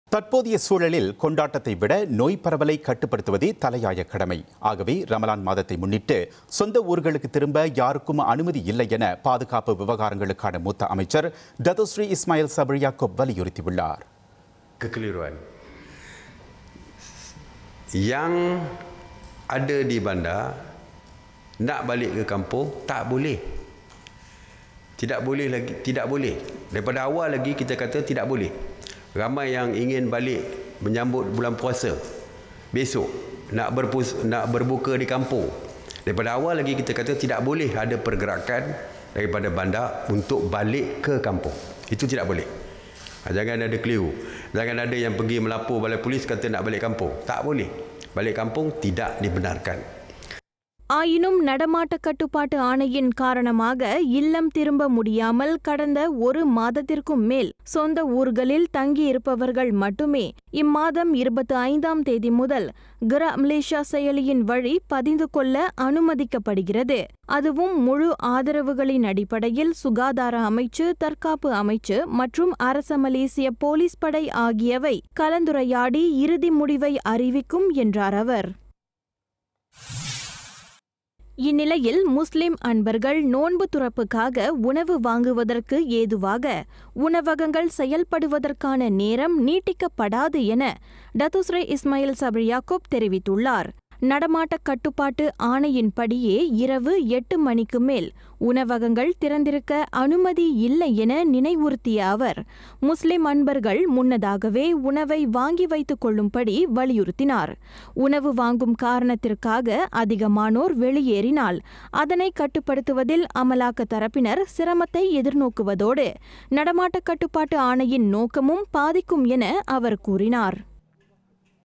தற்போதைய சூழலில் கொண்டாட்டத்தை விட நோய் பரவலை கட்டுப்படுத்துவதே தலையாய கடமை ஆகவே ரமலான் மாதத்தை முன்னிட்டு சொந்த ஊர்களுக்கு திரும்ப யாருக்கும் அனுமதி இல்லை என பாதுகாப்பு விவகாரங்களுக்கான மூத்த அமைச்சர் ததுஸ்ரீ இஸ்மாயில் சபரியாக்கோப் வலியுறுத்தியுள்ளார் kekeliruan. Yang ada di bandar nak balik ke kampung tak boleh. Tidak boleh lagi tidak boleh. Daripada awal lagi kita kata tidak boleh. Ramai yang ingin balik menyambut bulan puasa besok nak berpus, nak berbuka di kampung. Daripada awal lagi kita kata tidak boleh ada pergerakan daripada bandar untuk balik ke kampung. Itu tidak boleh. Ha, Jangan ada keliru. Jangan ada yang pergi melapor balai polis kata nak balik kampung. Tak boleh. Balik kampung tidak dibenarkan. ஆயினும் நடமாட்ட கட்டுப்பாட்டு ஆணையின் காரணமாக இல்லம் திரும்ப முடியாமல் கடந்த ஒரு மாதத்திற்கும் மேல் சொந்த ஊர்களில் தங்கியிருப்பவர்கள் மட்டுமே இம்மாதம் இருபத்தி ஐந்தாம் தேதி முதல் கிர மலேசியா செயலியின் வழி பதிந்து கொள்ள அனுமதிக்கப்படுகிறது அதுவும் முழு ஆதரவுகளின் அடிப்படையில் சுகாதார அமைச்சு தற்காப்பு அமைச்சு மற்றும் அரச மலேசிய போலீஸ் படை ஆகியவை கலந்துரையாடி இறுதி முடிவை அறிவிக்கும் என்றார் அவர் இந்நிலையில் முஸ்லிம் அன்பர்கள் நோன்பு துறப்புக்காக உணவு வாங்குவதற்கு ஏதுவாக உணவகங்கள் செயல்படுவதற்கான நேரம் நீட்டிக்கப்படாது என டத்துஸ்ரே இஸ்மாயில் சபர் யாக்கூப் தெரிவித்துள்ளார் நடமாட்ட கட்டுப்பாட்டு ஆணையின்படியே இரவு எட்டு மணிக்கு மேல் உணவகங்கள் திறந்திருக்க அனுமதி இல்லை என நினைவுறுத்திய அவர் முஸ்லிம் அன்பர்கள் முன்னதாகவே உணவை வாங்கி வைத்துக் கொள்ளும்படி வலியுறுத்தினார் உணவு வாங்கும் காரணத்திற்காக அதிகமானோர் வெளியேறினால் அதனை கட்டுப்படுத்துவதில் அமலாக்க தரப்பினர் சிரமத்தை எதிர்நோக்குவதோடு நடமாட்ட கட்டுப்பாட்டு ஆணையின் நோக்கமும் பாதிக்கும் என அவர் கூறினார்